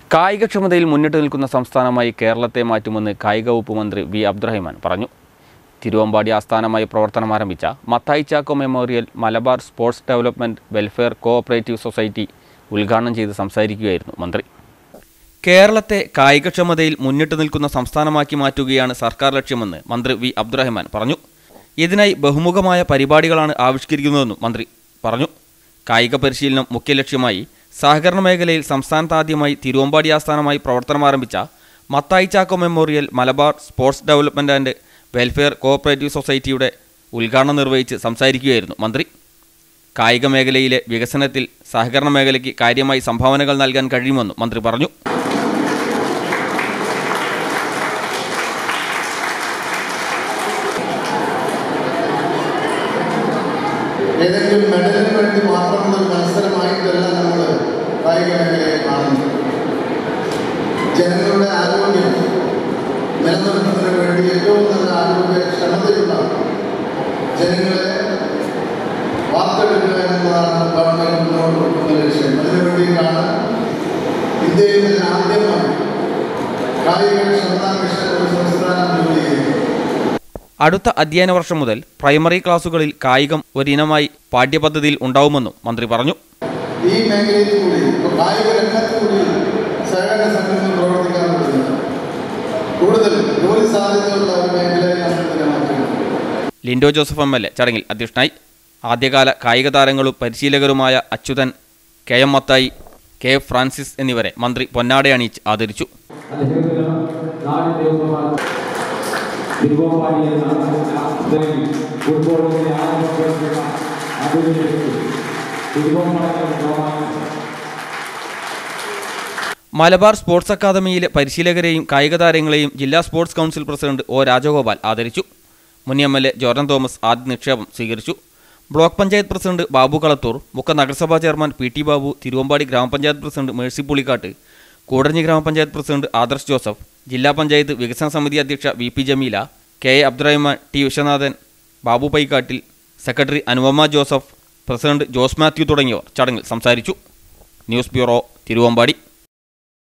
കായികക്ഷമതയിൽ മുന്നിട്ട് നിൽക്കുന്ന സംസ്ഥാനമായി കേരളത്തെ മാറ്റുമെന്ന് കായിക വകുപ്പ് മന്ത്രി വി അബ്ദുറഹിമാൻ പറഞ്ഞു തിരുവമ്പാടി ആസ്ഥാനമായി പ്രവർത്തനം ആരംഭിച്ച Mathai Chacko memorial Malabar sports development welfare cooperative society ഉദ്ഘാടനം ചെയ്ത് സംസാരിക്കുകയായിരുന്നു മന്ത്രി കേരളത്തെ കായികക്ഷമതയിൽ മുന്നിട്ട് നിൽക്കുന്ന സംസ്ഥാനമാക്കി മാറ്റുകയാണ് സർക്കാർ ലക്ഷ്യമെന്ന് മന്ത്രി വി അബ്ദുറഹ്മാൻ പറഞ്ഞു ഇതിനായി ബഹുമുഖമായ പരിപാടികളാണ് ആവിഷ്കരിക്കുന്നതെന്നും മന്ത്രി പറഞ്ഞു കായിക പരിശീലനം മുഖ്യ ലക്ഷ്യമായി സഹകരണ മേഖലയിൽ സംസ്ഥാനത്താദ്യമായി തിരുവമ്പാടി ആസ്ഥാനമായി പ്രവർത്തനം ആരംഭിച്ച Mathai Chacko memorial Malabar sports development and welfare cooperative സൊസൈറ്റിയുടെ ഉദ്ഘാടനം നിർവഹിച്ച് സംസാരിക്കുകയായിരുന്നു മന്ത്രി കായിക മേഖലയിലെ വികസനത്തിൽ സഹകരണ മേഖലയ്ക്ക് കാര്യമായി സംഭാവനകൾ നൽകാൻ കഴിയുമെന്നും മന്ത്രി പറഞ്ഞു ഏതെങ്കിലും മെഡലിന് വേണ്ടി മാത്രമുള്ള ഒരു മത്സരമായിട്ടല്ല നമ്മൾ കായിക മേഖലയെ കാണുന്നത് ജനങ്ങളുടെ ആരോഗ്യം നിലനിർത്തുന്നതിന് വേണ്ടി ഏറ്റവും നല്ല ആരോഗ്യക്ഷമതയുള്ള ജനങ്ങളെ വാർത്തെടുക്കുക എന്നതാണ് ഗവൺമെന്റ് മുന്നോട്ട് വെക്കുന്ന ലക്ഷ്യം അതിനു വേണ്ടിയിട്ടാണ് ഇന്ത്യയിൽ തന്നെ ആദ്യമായി കായിക ക്ഷമതാ മിഷൻ ഒരു സംസ്ഥാനം രൂപീകരിക്കുന്നത് അടുത്ത അധ്യയന വർഷം മുതൽ പ്രൈമറി ക്ലാസുകളിൽ കായികം ഒരിനമായി പാഠ്യപദ്ധതിയിൽ ഉണ്ടാവുമെന്നും മന്ത്രി പറഞ്ഞു ഈ മേഖലയിൽ കൂടി ഇപ്പോൾ കായിക രംഗത്ത് കൂടി സഹകരണ സംഘങ്ങൾ പ്രവർത്തിക്കാൻ പറ്റുന്നത് കൂടുതൽ ജോലി സാധ്യതയുള്ള ഒരു മേഖലയെ നമ്മൾ ഇതിനെ മാറ്റുന്നു Linto Joseph M L A ചടങ്ങിൽ അധ്യക്ഷനായി ആദ്യകാല കായിക താരങ്ങളും പരിശീലകരുമായ Achuthan K M Mathai K F Francis എന്നിവരെ മന്ത്രി പൊന്നാടെ അണിയിച്ച് ആദരിച്ചു അദ്ദേഹത്തിന് നാടിന്റെ ഉപഹാരം തിരുവമ്പാടിയെ നടത്തുന്ന ഫുട്ബോളിന്റെ ആരംഭിക്കുന്ന ആധുനിക തിരുവമ്പാടി മലബാർ സ്പോർട്സ് അക്കാദമിയിലെ പരിശീലകരെയും കായിക താരങ്ങളെയും ജില്ലാ sports council president O Rajagopal ആദരിച്ചു മുൻ M L A Jordan Thomas ആദ്യ നിക്ഷേപം സ്വീകരിച്ചു ബ്ലോക്ക് പഞ്ചായത്ത് പ്രസിഡന്റ് ബാബു കളത്തൂർ മുക്ക നഗരസഭാ chairman P T Babu Thiruvambady ഗ്രാമപഞ്ചായത്ത് പ്രസിഡന്റ് മേഴ്സി പുളിക്കാട്ട് കൂടരഞ്ഞി ഗ്രാമപഞ്ചായത്ത് പ്രസിഡന്റ് ആദർശ് ജോസഫ് ജില്ലാ പഞ്ചായത്ത് വികസന സമിതി അധ്യക്ഷ V P Jameela K A Abdurahman T Viswanathan Babu Paikkattil secretary Anupama Joseph president Jose Mathew തുടങ്ങിയവർ ചടങ്ങിൽ സംസാരിച്ചു ന്യൂസ് ബ്യൂറോ തിരുവമ്പാടി